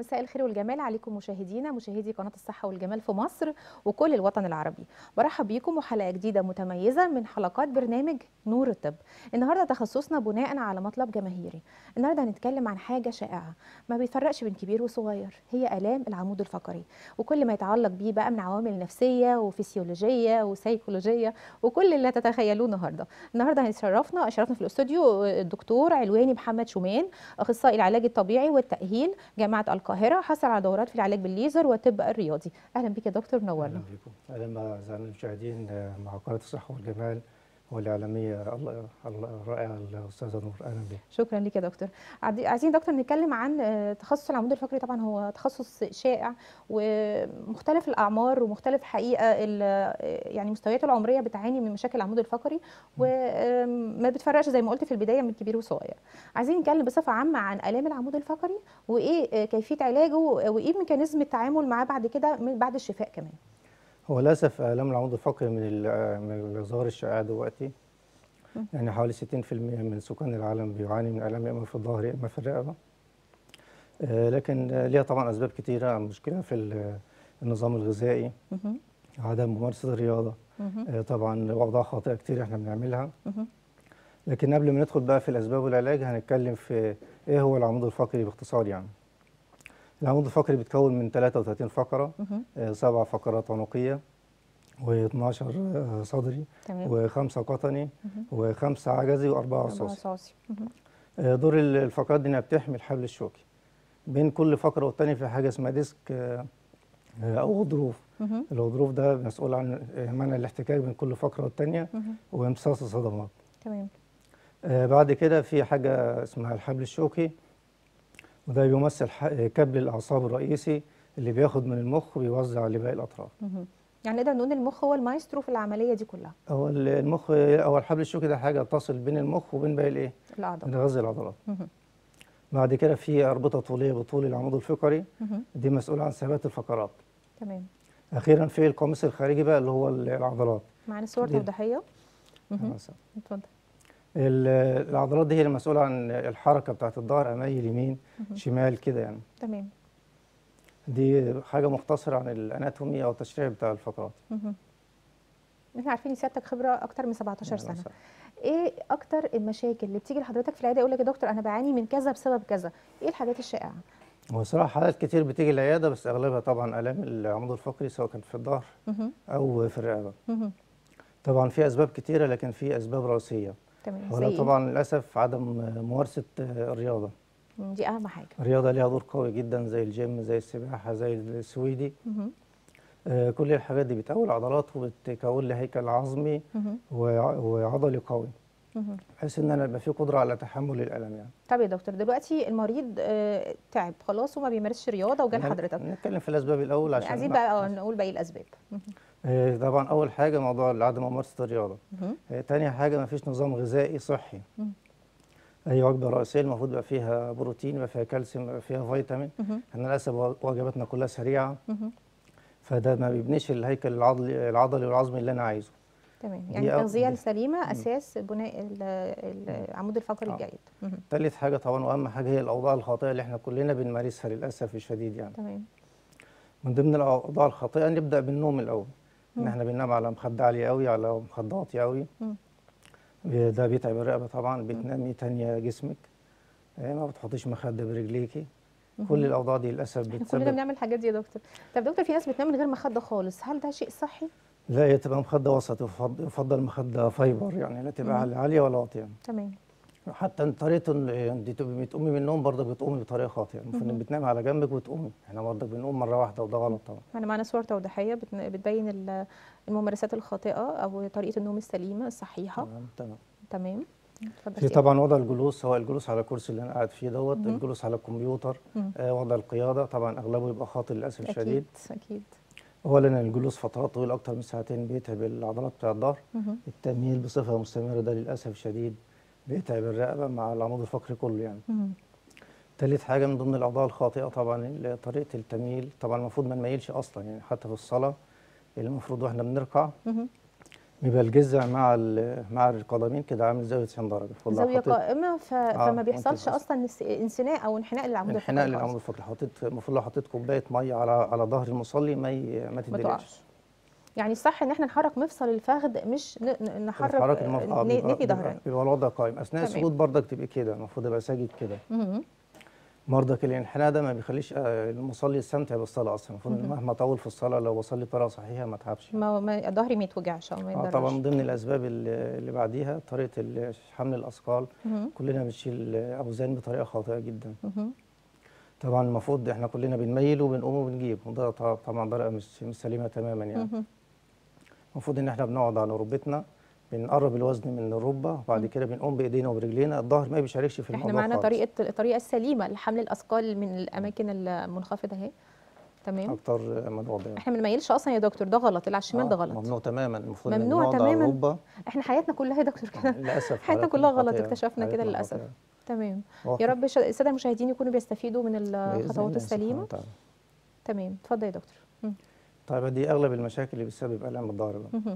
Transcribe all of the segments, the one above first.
مساء الخير والجمال عليكم مشاهدينا مشاهدي قناة الصحة والجمال في مصر وكل الوطن العربي برحب بيكم وحلقة جديدة متميزة من حلقات برنامج نور الطب النهاردة تخصصنا بناء على مطلب جماهيري النهاردة هنتكلم عن حاجة شائعة ما بيفرقش بين كبير وصغير هي آلام العمود الفقري وكل ما يتعلق بيه بقى من عوامل نفسية وفسيولوجية وسيكولوجية وكل اللي تتخيلوه النهاردة النهاردة هيشرفنا شرفنا في الاستوديو الدكتور علواني محمد شومان أخصائي العلاج الطبيعي والتأهيل جامعة القاهرة حصل على دورات في العلاج بالليزر والطب الرياضي أهلا بك يا دكتور اهلا منورنا بكم اهلا باعزائنا المشاهدين آه، مع قناه الصحه والجمال والاعلاميه الله الله الرائعه الاستاذه نور اهلا بك شكرا لك يا دكتور عادي- عايزين دكتور نتكلم عن آه، تخصص العمود الفقري طبعا هو تخصص شائع ومختلف الاعمار ومختلف حقيقه ال- آه، يعني مستوياته العمريه بتعاني من مشاكل العمود الفقري وما بتفرقش زي ما قلت في البدايه من كبير وصغير عايزين نتكلم بصفه عامه عن الام العمود الفقري وايه آه، كيفيه علاجه وايه ميكانيزم التعامل معاه بعد كده من بعد الشفاء كمان هو للاسف الام العمود الفقري من ال- من الظاهر الشائعه دلوقتي مم. يعني حوالي 60% من سكان العالم بيعاني من الام يا اما في الظهر يا اما في الرقبه آه، لكن آه، ليها طبعا اسباب كتيره مشكله في ال- النظام الغذائي مهم. عدم ممارسه الرياضه مهم. آه، طبعا اوضاع خاطئه كتير احنا بنعملها مهم. لكن قبل ما ندخل بقى في الاسباب والعلاج هنتكلم في ايه هو العمود الفقري باختصار يعني العمود الفقري بيتكون من 33 فقره مهم. آه، سبع فقرات عنقيه و12 صدري تمام وخمسه قطني مهم. وخمسه عجزي واربعه أربعة عصاصي عصاصي مهم. آه، دور ال- الفقرات دي انها بتحمي الحبل الشوكي بين كل فقره والتانيه في حاجه اسمها ديسك آه، آه، او غضروف مهم. الغضروف ده مسؤول عن آه، منع الاحتكاك بين كل فقره والتانيه مهم. وامتصاص الصدمات تمام آه، بعد كده في حاجة اسمها الحبل الشوكي وده بيمثل ح- آه، كابل الأعصاب الرئيسي اللي بياخد من المخ ويوزع لباقي الأطراف مهم. يعني نقدر نقول المخ هو المايسترو في العمليه دي كلها هو ال- المخ أو الحبل الشوكي ده حاجة تصل بين المخ وبين باقي الإيه؟ الاعضاء غذاء العضلات مهم. بعد كده في أربطة طولية بطول العمود الفقري مهم. دي مسؤولة عن ثبات الفقرات تمام أخيرا في القاموس الخارجي بقى اللي هو ال- العضلات معانا صور دي- توضيحيه مهم. مثلا. اتفضل ال- العضلات دي هي المسؤولة عن الحركة بتاعت الظهر أمامي يمين مهم. شمال كده يعني تمام دي حاجة مختصرة عن الأناتومي أو التشريح بتاع الفقرات مهم. احنا عارفين ان سيادتك خبره اكتر من 17 يعني سنه مثلا. ايه اكتر المشاكل اللي بتيجي لحضرتك في العياده يقول لك يا دكتور انا بعاني من كذا بسبب كذا ايه الحاجات الشائعه هو صراحة حالات كتير بتيجي العيادة بس أغلبها طبعا آلام العمود الفقري سواء كانت في الظهر مهم. أو في الرقبة مهم. طبعا في أسباب كتيرة لكن في أسباب رئيسية تمام زي ولا إيه؟ طبعا للأسف عدم ممارسة الرياضة مم، دي اهم حاجه الرياضة ليها دور قوي جدا زي الجيم زي السباحة زي السويدي مهم. آه، كل الحاجات دي بتقوي العضلات وبتكون لي هيكل عظمي مهم. وع- وعضلي قوي مهم. بحيث ان انا يبقى في قدره على تحمل الالم يعني طب يا دكتور دلوقتي المريض آه، تعب خلاص وما بيمارسش رياضه وجال هن- حضرتك نتكلم في الاسباب الاول عشان عايزين نع- بقى آه، نقول باقي الاسباب مهم. آه، طبعا اول حاجه موضوع عدم ممارسه الرياضه مهم. آه، تاني حاجه ما فيش نظام غذائي صحي مم. اي وجبه رئيسيه المفروض يبقى فيها بروتين يبقى فيها كالسيوم يبقى فيها فيتامين مهم. احنا للاسف وجباتنا كلها سريعه مهم. فده ما بيبنيش الهيكل العضلي العضلي والعظمي اللي انا عايزه تمام دي يعني أو- التغذيه دي- السليمه اساس بناء ال- ال- العمود الفقري آه. الجيد مهم. تالت حاجه طبعا واهم حاجه هي الاوضاع الخاطئه اللي احنا كلنا بنمارسها للاسف الشديد يعني تمام من ضمن الاوضاع الخاطئه نبدا بالنوم الاول ان مم. احنا بننام على مخده عاليه قوي على مخده واطيه قوي مم. ده بيتعب الرقبه طبعا بتنامي تانية جسمك آه، ما بتحطيش مخده برجليكي كل مهم. الاوضاع دي للاسف احنا كلنا بتسبب بنعمل الحاجات دي يا دكتور طب دكتور في ناس بتنام من غير مخده خالص هل ده شيء صحي لا هي تبقى مخده وسط يفضل, يفضل مخده فايبر يعني لا تبقى مم. عاليه ولا واطيه تمام حتى انت طريقه ال- انت تبقي بتقومي من النوم برضك بتقومي بطريقه خاطئه المفروض مهم. انك بتنامي على جنبك وتقومي احنا برضك بنقوم مره واحده وده غلط طبعا احنا معانا صور توضيحيه بتن- بتبين ال- الممارسات الخاطئه او طريقه النوم السليمه الصحيحه تمام تمام تمام اتفضل في سيادة. طبعا وضع الجلوس سواء الجلوس على الكرسي اللي انا قاعد فيه دوت مهم. الجلوس على الكمبيوتر مم. آه، وضع القياده طبعا اغلبه يبقى خاطئ للاسف الشديد اكيد اكيد اولا الجلوس فترات طويله اكتر من ساعتين بيتعب العضلات بتاع الظهر مهم. التمييل بصفه مستمره ده للاسف الشديد بيتعب الرقبه مع العمود الفقري كله يعني مهم. تالت حاجه من ضمن الاوضاع الخاطئه طبعا ال- طريقه التمييل طبعا المفروض ما نميلش اصلا يعني حتى في الصلاه المفروض واحنا بنركع مهم. بيبقى الجذع مع ال- مع القدمين كده عامل زاويه 90 درجه فلو زاويه حطيت قائمه ف... آه، فما ممكن بيحصلش تحصل. اصلا انس- انسناء او انحناء للعمود انحناء الفقري للعمود خالص. الفقري حطيت المفروض لو حطيت كوبايه ميه على على ظهر المصلي ما ي- ما ما تدلقش تقعش يعني الصح ان احنا نحرك مفصل الفخذ مش ن- ن- نحرك الحركه المف... آه، ن- بيبقى- نثني بيبقى- ظهرنا بيبقى الوضع قائم اثناء تمام. السجود برضك تبقى كده المفروض يبقى ساجد كده مهم. برضك الانحناء ده ما بيخليش آه، المصلي يستمتع بالصلاه اصلا المفروض إن مهم. مهما طول في الصلاه لو بصلي بطريقه صحيحه ما اتعبش ما ما ظهري ما يتوجعش او ما اه يضرش طبعا من ضمن الاسباب اللي اللي بعديها طريقه ال- حمل الاثقال مهم. كلنا بنشيل اوزان بطريقه خاطئه جدا مهم. طبعا المفروض احنا كلنا بنميل وبنقوم وبنجيب وده ط- طبعا طريقه مش مش سليمه تماما يعني مهم. المفروض ان احنا بنقعد على ركبتنا بنقرب الوزن من الركبه وبعد كده بنقوم بايدينا وبرجلينا الظهر ما بيشاركش في الموضوع احنا معانا خالص. طريقه الطريقه السليمه لحمل الاثقال من الاماكن المنخفضه اهي تمام اكتر من وضع احنا ما بنميلش اصلا يا دكتور ده غلط اللي على الشمال ده غلط ممنوع تماما المفروض إن ممنوع بنقعد على تماماً. الركبه احنا حياتنا كلها يا دكتور كده للاسف حياتنا حالاتنا كلها غلط خاطئة. اكتشفنا كده حالاتنا للاسف خاطئة. تمام واضح. يا رب الش- الساده المشاهدين يكونوا بيستفيدوا من بإذن الله الخطوات سبحانه السليمه وتعالى. تمام اتفضل يا دكتور مم. طيب دي اغلب المشاكل اللي بتسبب الام الظهر بقى مهم.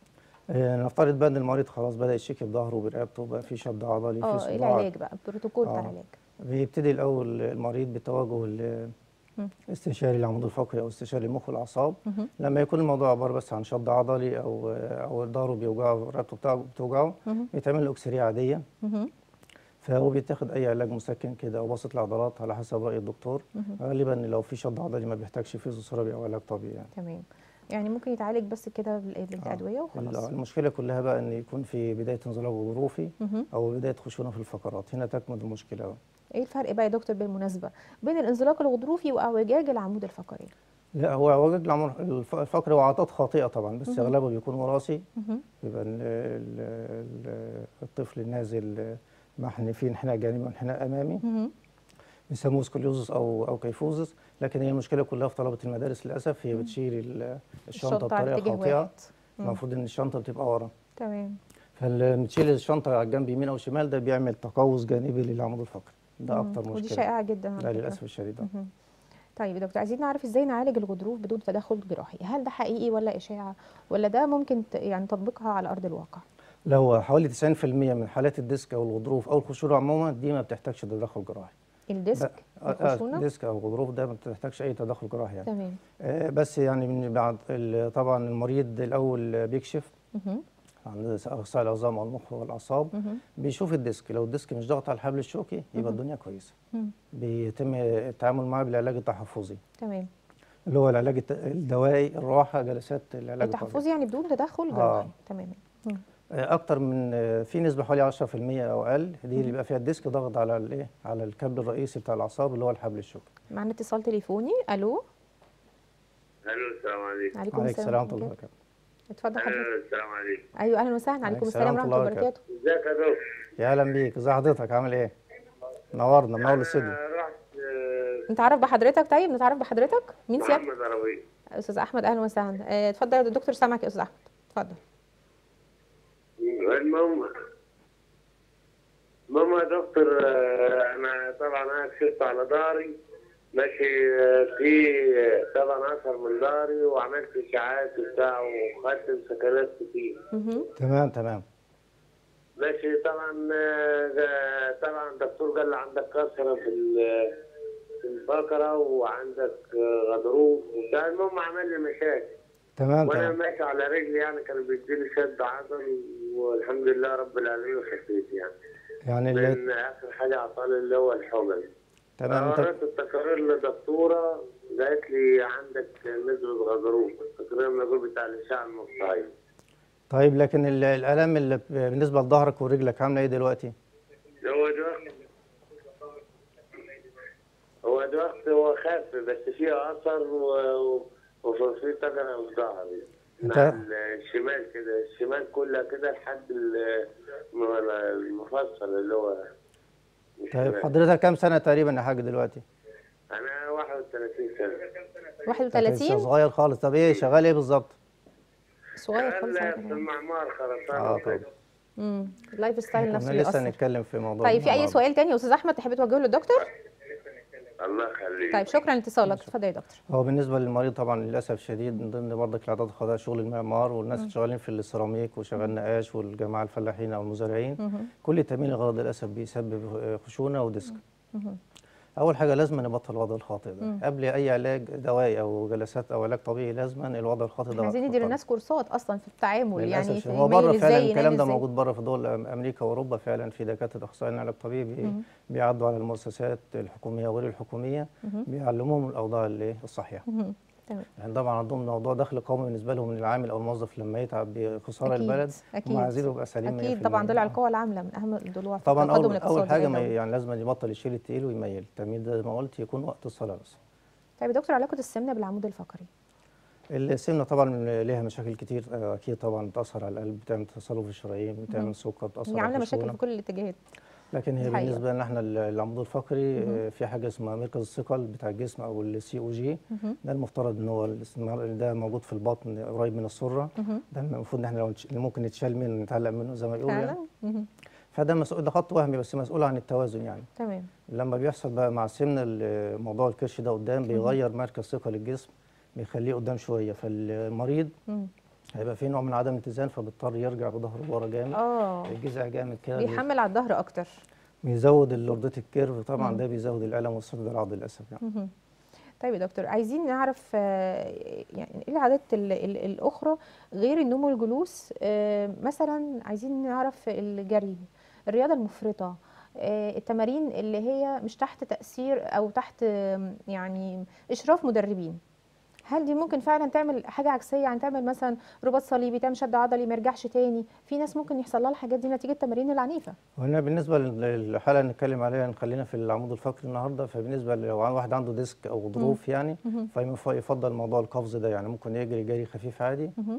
آه، نفترض بقى ان المريض خلاص بدا يشتكي بظهره وبرقبته بقى في شد عضلي في اه ايه صداع العلاج بقى البروتوكول بتاع آه. العلاج بيبتدي الاول المريض بالتوجه ل- مم. استشاري العمود الفقري او استشاري المخ والاعصاب مهم. لما يكون الموضوع عباره بس عن شد عضلي او او ظهره بيوجعه رقبته بتاعه بتوجعه مهم. بيتعمل له اكسريه عاديه مهم. فهو بيتاخد اي علاج مسكن كده او باسط العضلات على حسب راي الدكتور مهم. غالبا لو في شد عضلي ما بيحتاجش فيزيوثيرابي او علاج طبيعي يعني تمام يعني ممكن يتعالج بس كده بال- بالادويه وخلاص المشكله كلها بقى ان يكون في بدايه انزلاق غضروفي مهم. او بدايه خشونه في الفقرات هنا تكمن المشكله بقى. ايه الفرق بقى يا دكتور بالمناسبه بين الانزلاق الغضروفي واعوجاج العمود الفقري لا هو عوجاج العمود الف- الفقري وعطات خاطئه طبعا بس مهم. اغلبه بيكون وراثي مهم. يبقى ال- ال- ال- الطفل نازل محن فيه انحناء جانبي وانحناء امامي مهم. بيسموه سكوليوزس او او كيفوزس لكن هي المشكله كلها في طلبه المدارس للاسف هي مم. بتشيل ال- الشنطه الشنطه على بطريقه اتجاه خاطئه واحد مم. المفروض ان الشنطه بتبقى ورا تمام فلما تشيل الشنطه على الجنب يمين او شمال ده بيعمل تقوس جانبي للعمود الفقري ده مم. اكتر ودي مشكله شائعه جدا على ده فكرة. للاسف الشديد آه. مهم. طيب يا دكتور عايزين نعرف ازاي نعالج الغضروف بدون تدخل جراحي هل ده حقيقي ولا اشاعه ولا ده ممكن ت- يعني تطبيقها على ارض الواقع لو حوالي 90% من حالات الديسك او الغضروف او الخشونه عموما دي ما بتحتاجش تدخل جراحي الديسك آه، آه، الخشونه الديسك او الغضروف ده ما بتحتاجش اي تدخل جراحي يعني تمام آه، بس يعني من بعد ال- طبعا المريض الاول بيكشف مهم. عند اخصائي العظام او المخ والاعصاب مهم. بيشوف الديسك لو الديسك مش ضاغط على الحبل الشوكي يبقى مهم. الدنيا كويسه مم. بيتم التعامل معاه بالعلاج التحفظي تمام اللي هو العلاج الت- الدوائي الراحه جلسات العلاج الطبيعي التحفظي يعني بدون تدخل آه. جراحي تمام مم. آه، اكتر من آه، في نسبه حوالي 10% او اقل دي اللي بيبقى فيها الديسك ضغط على الايه على الكابل الرئيسي بتاع الاعصاب اللي هو الحبل الشوكي معانا اتصال تليفوني الو الو السلام عليكم عليكم عليك السلام ورحمه الله وبركاته. وبركاته اتفضل حضرتك الو السلام عليكم ايوه اهلا وسهلا عليكم السلام ورحمه الله وبركاته ازيك يا دكتور يا اهلا بيك ازي حضرتك عامل ايه نورنا منور الاستوديو أنا رحت آه، نتعرف بحضرتك طيب نتعرف بحضرتك مين سيادتك محمد عربي استاذ احمد اهلا وسهلا آه، اتفضل يا دكتور سامعك يا استاذ احمد اتفضل المهم المهم يا دكتور آه، انا طبعا انا كشفت على ظهري ماشي آه، في آه، طبعا اثر من ظهري وعملت اشاعات وبتاع وخدت سكنات كتير مهم. تمام تمام ماشي طبعا آه، ده- طبعا الدكتور قال لي عندك كسره في ال- في البقره وعندك آه، غضروف وبتاع المهم عمل لي مشاكل تمام وانا تمام ماشي على رجلي يعني كان بيديني شد عضل والحمد لله رب العالمين خفيت يعني يعني اللي من اخر حاجه عطاني اللي هو الحمل تمام انت قررت التقارير لدكتوره قالت لي عندك نسبه غضروف التقرير المقول بتاع الاشعه المقطعيه طيب لكن ال- الالم اللي ب- بالنسبه لظهرك ورجلك عامله ايه دلوقتي هو دلوقتي هو دلوقتي هو خف بس فيه اثر و- وفي تجربه في ظهري انت- مع الشمال كده الشمال كلها كده لحد ال- المفصل اللي هو طيب الشمال. حضرتك كام سنه تقريبا يا حاج دلوقتي انا 31 سنه لسه 31 صغير خالص طب ايه شغال ايه بالظبط صغير خالص انا على في فكرة. المعمار خرسانه اه وكده. طبعا امم اللايف ستايل نفسه كنا لسه بيأثر هنتكلم في موضوع طيب في اي الموضوع ده. سؤال تاني يا استاذ احمد تحب توجهه للدكتور الله يخليك طيب شكرا لاتصالك اتفضل يا دكتور هو بالنسبه للمريض طبعا للاسف الشديد من ضمن برضك الاعداد القضاء شغل المعمار والناس اللي شغالين في السيراميك وشغال نقاش والجماعه الفلاحين او المزارعين مهم. كل تامين الغرض للاسف بيسبب خشونه وديسك مهم. اول حاجه لازم نبطل الوضع الخاطئ ده مم. قبل اي علاج دوائي او جلسات او علاج طبيعي لازم الوضع الخاطئ ده احنا عايزين ندي نبطله. للناس كورسات اصلا في التعامل يعني للاسف في هو بره يميل فعلا ازاي الكلام ينام ده ازاي موجود بره في دول أم- امريكا واوروبا فعلا في دكاتره اخصائيين علاج طبيعي بي مهم. بيعدوا على المؤسسات الحكوميه وغير الحكوميه مهم. بيعلموهم الاوضاع اللي الصحيحه مهم. تمام يعني طبعا عندهم موضوع دخل قومي بالنسبه لهم من العامل او الموظف لما يتعب بخساره أكيد، البلد أكيد. هم عايزينه يبقى سليم اكيد 100%. طبعا ضلع القوى العامله من اهم الضلوع في طبعا التقدم اول الاقتصادي اول حاجه لأي ما دولة. يعني لازم يبطل يشيل التقيل ويميل التمييل ده زي ما قلت يكون وقت الصلاه بس طيب يا دكتور علاقه السمنه بالعمود الفقري السمنه طبعا ليها مشاكل كتير آه، اكيد طبعا بتاثر على القلب بتعمل تصلب في الشرايين مهم. بتعمل سكر بتاثر هي على عامله مشاكل الخشونة. في كل الاتجاهات لكن هي دي حقيقة. بالنسبه لنا احنا ال- العمود الفقري آه، في حاجه اسمها مركز الثقل بتاع الجسم او السي او جي مهم. ده المفترض ان هو الاستثمار ده موجود في البطن قريب من السره مهم. ده المفروض ان احنا لو نتش- ممكن نتشال منه نتعلق منه زي ما يقولوا يعني فعلا مهم. فده مسؤول ده خط وهمي بس مسؤول عن التوازن يعني تمام لما بيحصل بقى مع السمنه ال- موضوع الكرش ده قدام بيغير مركز ثقل الجسم بيخليه قدام شويه فالمريض مم. هيبقى فيه نوع من عدم الاتزان فبيضطر يرجع بظهره ورا جامد اه الجذع جامد كده بيحمل على الظهر اكتر بيزود اللوردة الكيرف طبعا مم. ده بيزود الالم والصدى العضلي للاسف يعني مهم. طيب يا دكتور عايزين نعرف آه، يعني ايه العادات ال- ال- الاخرى غير النوم والجلوس آه، مثلا عايزين نعرف الجري الرياضه المفرطه آه، التمارين اللي هي مش تحت تاثير او تحت آم، يعني اشراف مدربين هل دي ممكن فعلا تعمل حاجه عكسيه يعني تعمل مثلا رباط صليبي تعمل شد عضلي ما يرجعش تاني في ناس ممكن يحصل لها الحاجات دي نتيجه التمارين العنيفه وهنا بالنسبه لل- للحاله اللي نتكلم عليها نخلينا في العمود الفقري النهارده فبالنسبه لو واحد عنده ديسك او ظروف يعني مهم. فيفضل موضوع القفز ده يعني ممكن يجري جري خفيف عادي مهم.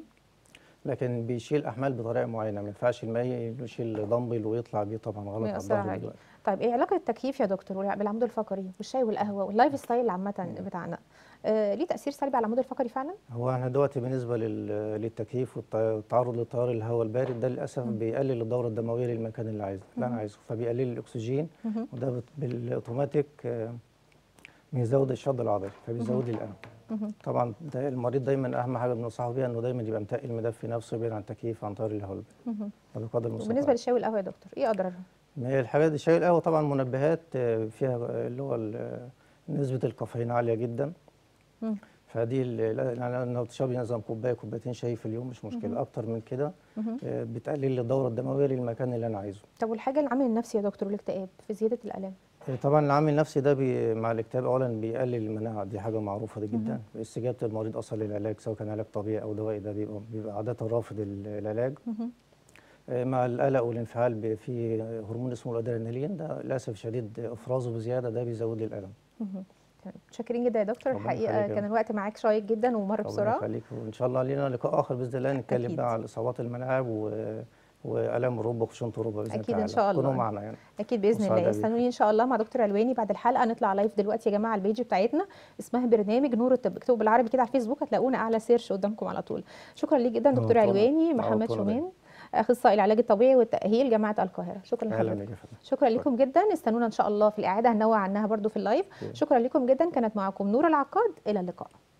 لكن بيشيل احمال بطريقه معينه ما ينفعش المية يشيل دمبل ويطلع بيه طبعا غلط على يأثر الظهر عليه. دلوقتي. طيب ايه علاقه التكييف يا دكتور والع- بالعمود الفقري والشاي والقهوه واللايف ستايل عامه بتاعنا آه ليه تاثير سلبي على العمود الفقري فعلا هو احنا دلوقتي بالنسبه لل- للتكييف والت- والتعرض للتيار الهواء البارد ده للاسف بيقلل الدوره الدمويه للمكان اللي عايزه اللي انا عايزه فبيقلل الاكسجين مهم. وده بت- بالاوتوماتيك آه، بيزود الشد العضلي فبيزود لي الالم مهم. طبعا ده المريض دايما اهم حاجه بننصحه بيها انه دايما يبقى متقل مدفي نفسه بعيد عن التكييف عن تيار الهواء البارد مهم. ده بقدر المستطاع وبالنسبه للشاي والقهوه يا دكتور ايه اضرارها ما هي الحاجات دي شاي القهوه طبعا منبهات آه، فيها اللي هو ال- نسبه الكافيين عاليه جدا مم. فدي ال- لا- يعني لو تشربي نظام كوبايه كوبايتين شاي في اليوم مش مشكله اكتر من كده مهم. آه، بتقلل لي الدوره الدمويه للمكان اللي انا عايزه طب والحاجه العامل النفسي يا دكتور والاكتئاب في زياده الالام آه، طبعا العامل النفسي ده بي مع الاكتئاب اولا بيقلل المناعه دي حاجه معروفه دي جدا استجابه المريض اصلا للعلاج سواء كان علاج طبيعي او دوائي ده بيبقى بيبقى عاده رافض ال- العلاج مهم. آه، مع القلق والانفعال ب- في هرمون اسمه الادرينالين ده للاسف الشديد افرازه بزياده ده بيزود لي الالم مهم. تمام متشكرين جدا يا دكتور ربنا الحقيقه يخليك يا كان رب. الوقت معاك شيق جدا ومر ربنا بسرعه يخليك وان شاء الله لينا لقاء اخر باذن الله نتكلم أكيد. بقى على اصابات الملاعب و... والام الركبه وخشونه الركبه باذن أكيد الله إن شاء الله. كونوا معنا يعني اكيد باذن مساعدة الله بيك. استنوني ان شاء الله مع دكتور علواني بعد الحلقه نطلع لايف دلوقتي يا جماعه على البيج بتاعتنا اسمها برنامج نور الطب اكتبوا بالعربي كده على الفيسبوك هتلاقونا اعلى سيرش قدامكم على طول شكرا ليك جدا دكتور نورتونا. علواني محمد نورتونا شومان اخصائي العلاج الطبيعي والتاهيل جامعه القاهره شكرا اهلا لحضرتك بك يا فندم شكرا لكم جدا استنونا ان شاء الله في الاعاده هننوع عنها برضو في اللايف أوكي. شكرا لكم جدا كانت معكم نور العقاد الى اللقاء